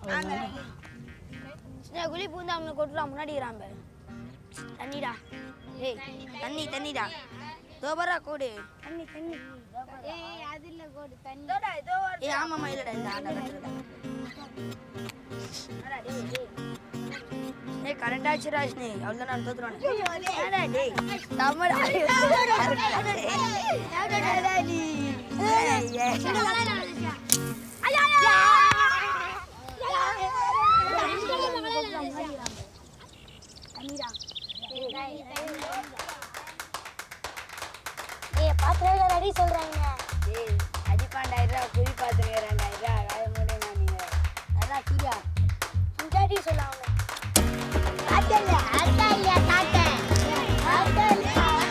சின்ன குழி பூந்து அவனை கொட்டுறான் முன்னாடி இருக்கிறான் பாரு. தண்ணிடா ஏய் தண்ணி தண்ணிடா தோபரா கோடு தண்ணி தண்ணி ஏய் அது இல்ல கோடு தண்ணி ஏய் ஆமாம்மா இல்லடா இந்த ஆண்டா கட்டுறதா ஏய் கரண்ட் ஆச்சு ராஜ்னி அவ்வளோ நான் தோத்துருவானே ஏடா டேய் தமிழ் ஏய் பாத்திரம் ரெடி சொல்றாங்க ஏய் அடிப்பாண்டாயிரம் ரூபா குழி பார்த்துங்க ரெண்டாயிரம் ரூபா வேலை முடியுமா நீங்கள் அதான் சூர்யா முன்னாடி சொல்ல அவங்க தாத்தல்ல அத்தா இல்ல தாத்த தாத்தல்ல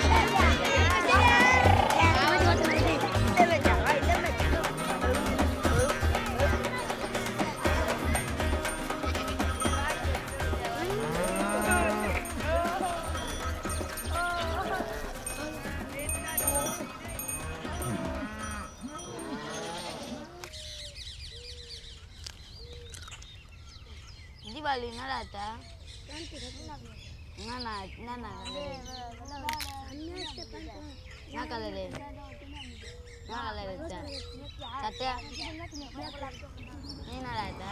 தீபாவளி என்னடா அத்தா என்னண்ணா என்னண்ணா என்ன கலரு என்ன கலர் அத்தா சட்டை நீ என்னடா அத்தா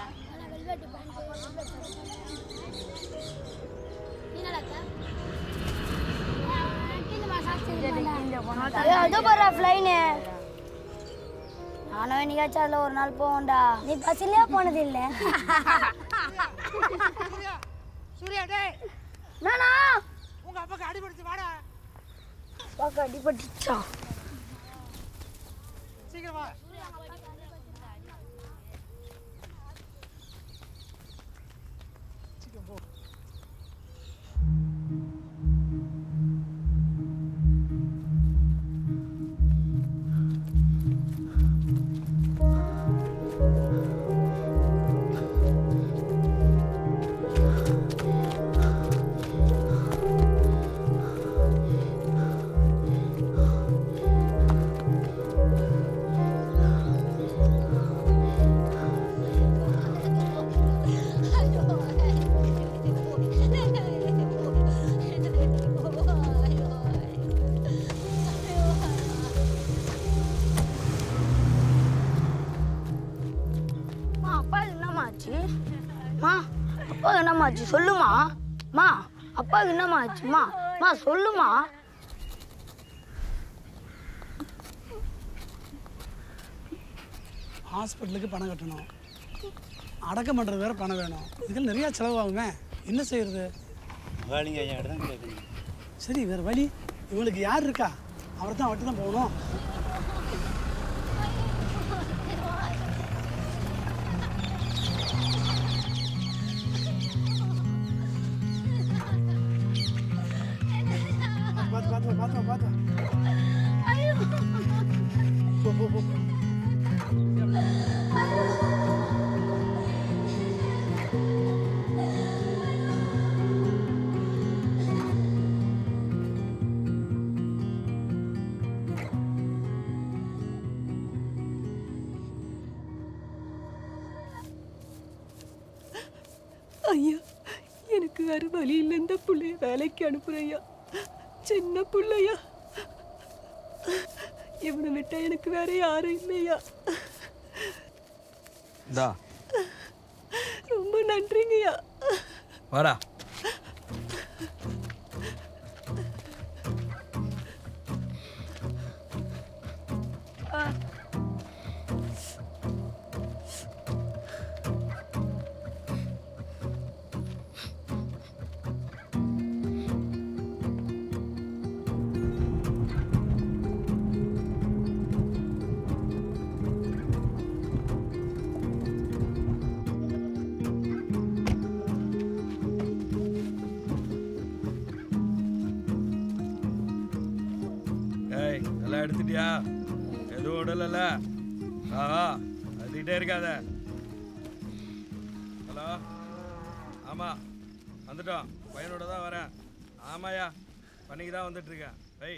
அதோ போற ஃப்ளைனு நானும் என்னைக்காச்சும் அதில் ஒரு நாள் போவோம்டா நீ பஸ்லயே போனது இல்ல சூர்யா டேய் நானா உங்க அப்பாக்கு அடிபடுச்சு வாடா பார்க்க அடிபட்டுச்சா சீக்கிரம் வா சீக்கிரம் போ மா அப்பா என்னம்மா ஆச்சு மா அப்பா என்னம்மா ஆச்சு சொல்லுமா மா அப்பா என்னம்மா ஆச்சுமா மா சொல்லுமா ஹாஸ்பிட்டலுக்கு பணம் கட்டணும் அடக்கம் பண்ணுறது வேற பணம் வேணும் இதுக்கு நிறையா செலவாகுமே என்ன செய்யறது வேலைங்க ஐயா தான் கேட்குறீங்க சரி வேறு வழி இவங்களுக்கு யார் இருக்கா அவரை தான் அவர்கிட்ட தான் போகணும் பார்த்து பார்த்து பார்த்து பார்த்து போ போ போ போ. ஐயா எனக்கு வேற வழி இல்லை இந்த பிள்ளைய வேலைக்கு அனுப்புறையா சின்ன பிள்ளையா இவனை விட்டா எனக்கு வேற யாரும் இல்லையா இந்தா ரொம்ப நன்றிங்கய்யா வாடா ஏய் எல்லாம் எடுத்துட்டியா எதுவும் விடலல்ல ஆஹா அழுதுகிட்டே இருக்காத ஹலோ ஆமாம் வந்துட்டோம் பையனோட தான் வரேன் ஆமாயா பண்ணிக்கு தான் வந்துட்டு இருக்கேன் ரை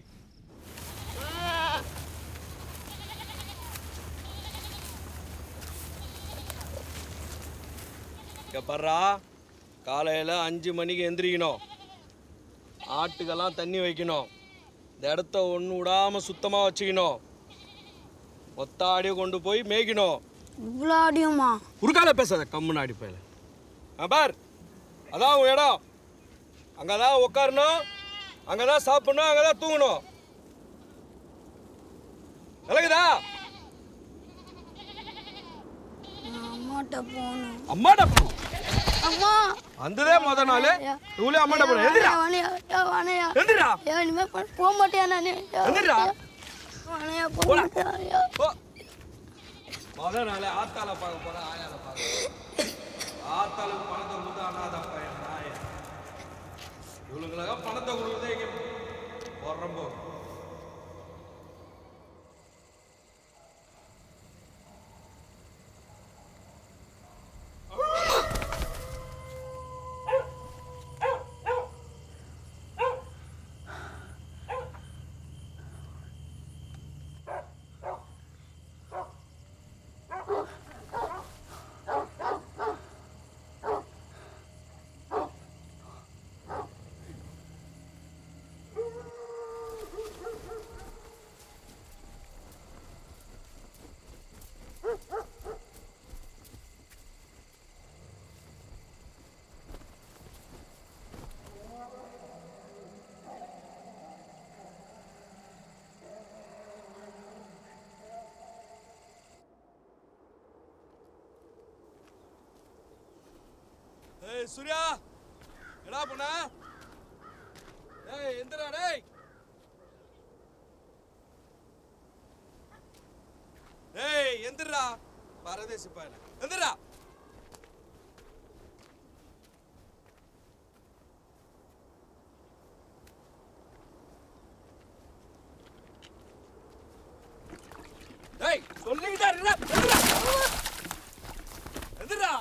இங்கே பர்றா காலையில் அஞ்சு மணிக்கு எந்திரிக்கணும் ஆட்டுக்கெல்லாம் தண்ணி வைக்கணும் இந்த இடத்த ஒன்று விடாமல் சுத்தமாக வச்சுக்கணும் மொத்த ஆடியை கொண்டு போய் மேய்க்கணும் இவ்வளோ ஆடியுமா குறுக்கால பேசாத கம்முன்னு ஆடி போயில ஆ பார் அதான் உன் இடம் அங்கே தான் உட்காரணும் அங்கே தான் சாப்பிடணும் அங்கே தான் தூங்கணும் விளக்குதா நான் அம்மாட்ட போகணும் அம்மாட்ட போ அம்மா வந்ததே முத நாள் இவ்வளோ அம்மாட்ட போன எந்திரா வானையா யா வானையா எந்திரா ஏன் இனிமே போ- போக மாட்டியா நானு யா, எந்திரா வானையா போக மாட்டியா யா. போ முத நாள் ஆத்தால பார்க்க போற ஆயால பார்க்க ஆத்தாளுக்கு பணத்தை கொடுத்து அண்ணாத பையன் நாய இவளுங்களுக்காக பணத்தை கொடுக்குறதே இங்கே போடுறம்போ ஏய் சூர்யா என்னடா பண்ண ஏய் எந்திரா டேய் ஏய் எந்திரா பரதேசி பையன் எந்திரா ஏய் சொல்லிக்கிட்டா இருக்கா எந்திரா எந்திரா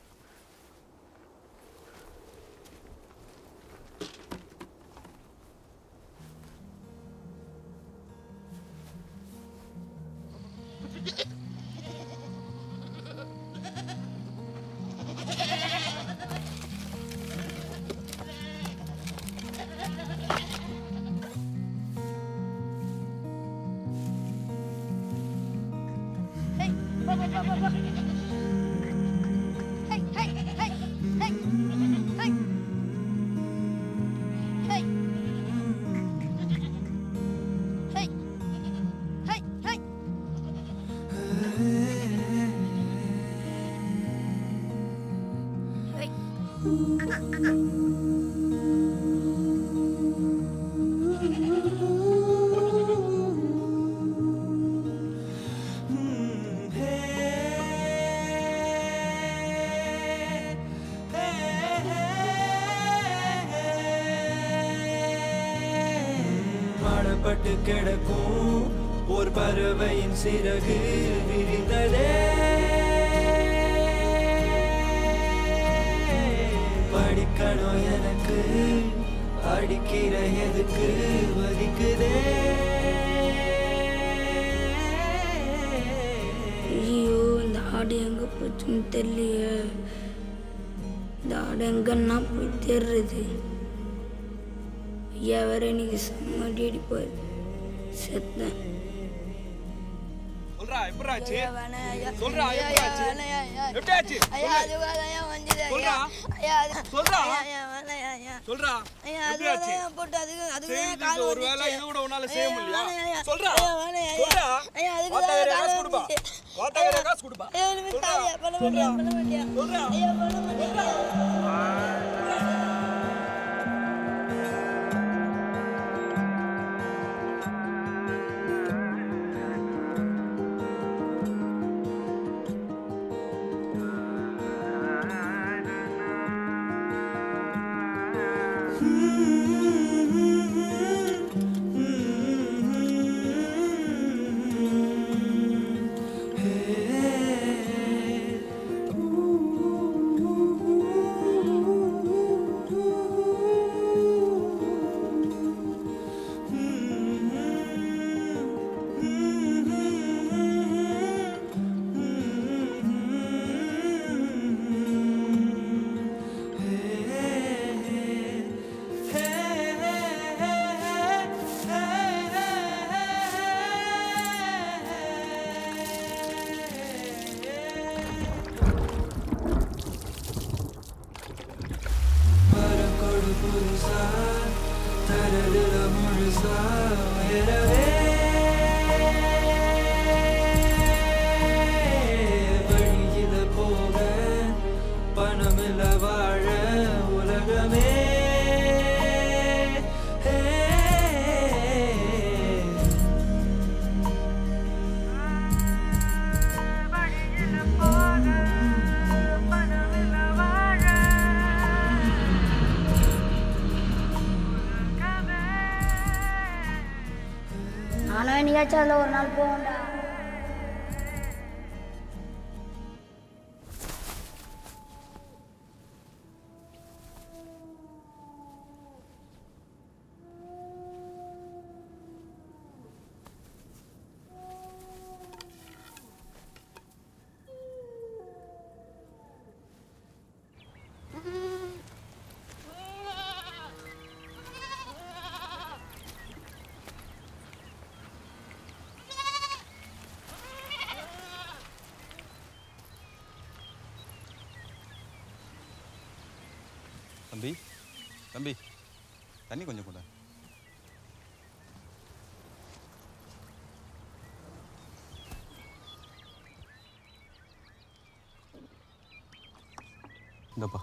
மாடப்பட்டு கிடக்கும் ஒரு பறவையின் சிறகு விரிந்ததே படிக்கணும் எனக்கு அடிக்கிற எதுக்கு வலிக்குதே ஐயோ இந்த ஆடு எங்கே போச்சுன்னு தெரியலையே இந்த ஆடு எங்கன்னா போய் தேடுறது ஐயா வேற இன்னைக்கு செம்மடி அடிப்பார் செத்தேன் சொல்றா எப்படி ஆச்சு சொல்றா எப்படி ஆச்சு எப்படி ஆச்சு சொல்றா சொல்றா சொல்றா எப்படி ஆச்சு செய்யறதுக்கு ஒரு வேலை இது கூட உன்னால செய்ய முடியலையா சொல்றா சொல்றா வாத்தாயிரம் காசு கொடுப்பா வாத்தாயிரம் காசு கொடுப்பா சொல்றா சொல்றா Ooh. எப்பயாச்சும் அதில் ஒரு நாள் போவோம்டா தம்பி தம்பி தண்ணி கொஞ்சம் கூட இந்தப்பா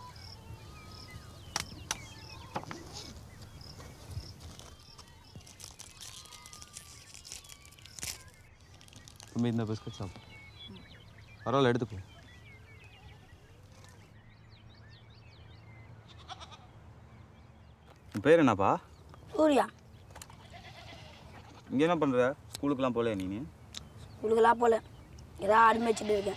தம்பி இந்த பிஸ்கட் சாப்பிடு பரவாயில்ல எடுத்துக்கோ உன் பேர் என்னப்பா சூர்யா இங்கே என்ன பண்ணுற ஸ்கூலுக்குலாம் போகலையா நீ உங்களுக்கெல்லாம் போல ஏதாவது ஆடு மேய்ச்சிட்டு இருக்கேன்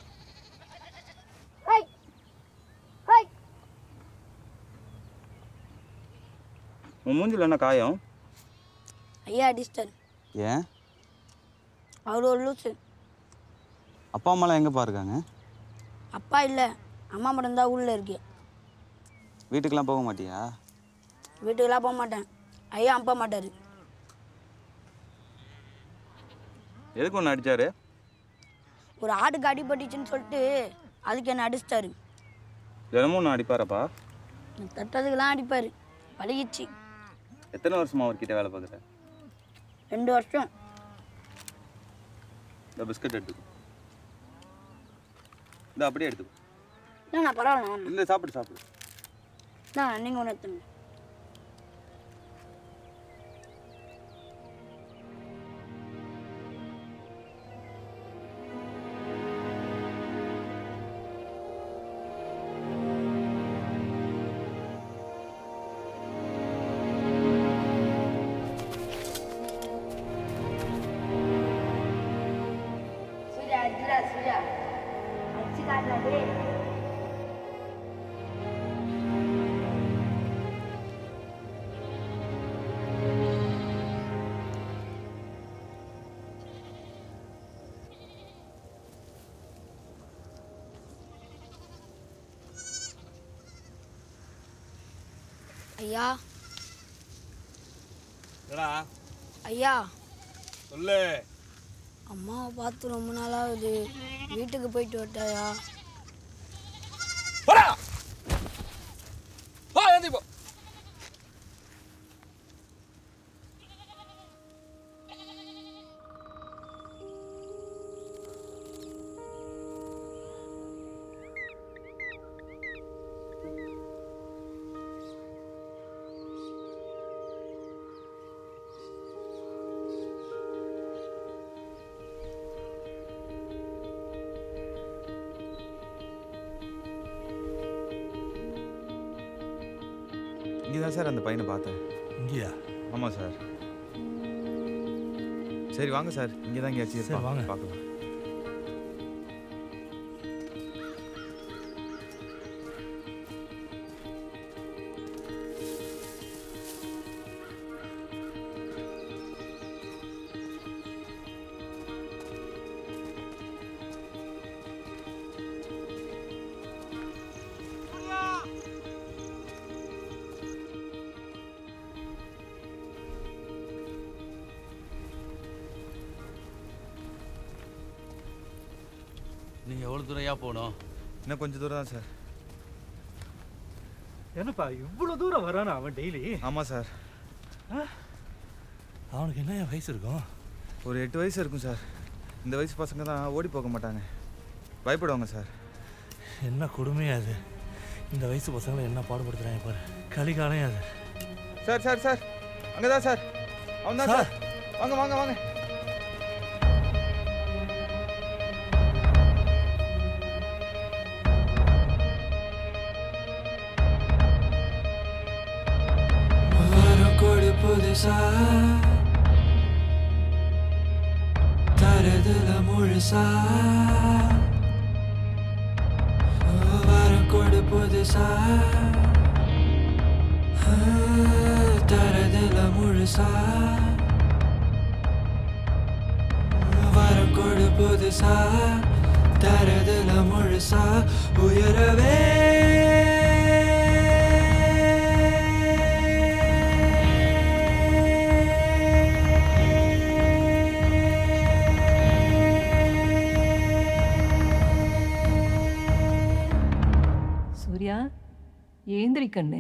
உன் மூஞ்சில் என்ன காயம் ஐயா அடிச்சிட்டார் ஏன் அவர் ஒரு லூசு அப்பா அம்மாலாம் எங்கேப்பா இருக்காங்க அப்பா இல்லை அம்மா மட்டும்தான் உள்ளே இருக்கு வீட்டுக்கெலாம் போக மாட்டியா வீட்டுக்கெல்லாம் போக மாட்டேன் ஐயா அனுப்ப மாட்டார் எதுக்கு ஒன்று அடிச்சாரு ஒரு ஆடுக்கு அடிபட்டுச்சுன்னு சொல்லிட்டு அதுக்கு என்ன அடிச்சிட்டாரு தினமும் ஒன்று அடிப்பாரப்பா தட்டதுக்கெல்லாம் அடிப்பார் பழகிச்சு எத்தனை வருஷமா அவர்கிட்ட வேலை பார்க்குற ரெண்டு வருஷம் இந்த பிஸ்கட் எடுத்துக்கோ இந்த அப்படியே எடுத்துக்கோ இல்லைண்ணா பரவாயில்ல இல்லை சாப்பிடு சாப்பிடு நான் நீங்கள் ஒன்று எடுத்துங்க சூர்யா அடிச்சுடா சூர்யா அடிச்சு காட்டல டேய் ஐயா என்னடா ஐயா சொல்லு அம்மாவை பார்த்து ரொம்ப நாளாகுது வீட்டுக்கு போயிட்டு வரட்டாயா போடா போ எழுந்தி போ இங்கே தான் சார் அந்த பையனை பார்த்தேன் இங்கேயா ஆமாம் சார் சரி வாங்க சார் இங்கே தான் எங்கேயாச்சும் சரி, இருப்பான். வாங்க. பார்க்கலாம் நீங்கள் எவ்வளோ தூரம் ஏன் போகணும் இன்னும் கொஞ்சம் தூரம் தான் சார் என்னப்பா இவ்வளோ தூரம் வரானா அவன் டெய்லி ஆமாம் சார் அவனுக்கு என்ன வயசு இருக்கும் ஒரு எட்டு வயசு இருக்கும் சார் இந்த வயசு பசங்க தான் ஓடி போக மாட்டாங்க பயப்படுவாங்க சார் என்ன கொடுமையா அது இந்த வயசு பசங்களை என்ன பாடுபடுத்துறாங்க பாரு கலிகாலம் அது சார் சார் சார் அங்கே தான் சார் அவன் தான் சார் வாங்க வாங்க வாங்க வரும் கொடு புதுசா முழுசா வரம் கொடு புதுசா தரதுல முழுசா வரம் கொடு புதுசா தரதுல முழுசா உயரவே சூர்யா ஏந்திரி கண்ணு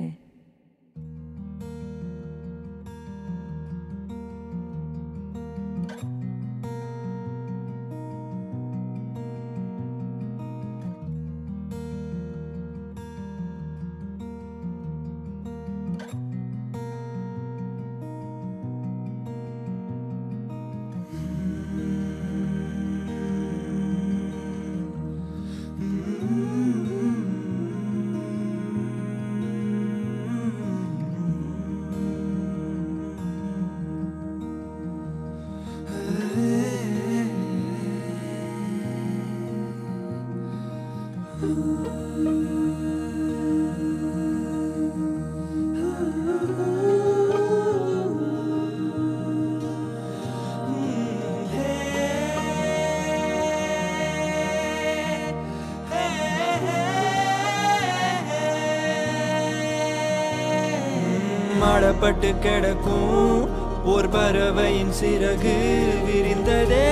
மாடப்பட்டு கிடக்கும் ஒரு பறவையின் சிறகு விரிந்ததே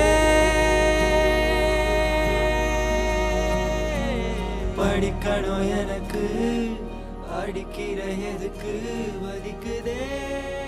படிக்கணும் எனக்கு அடிக்கிற எதுக்கு வலிக்குதே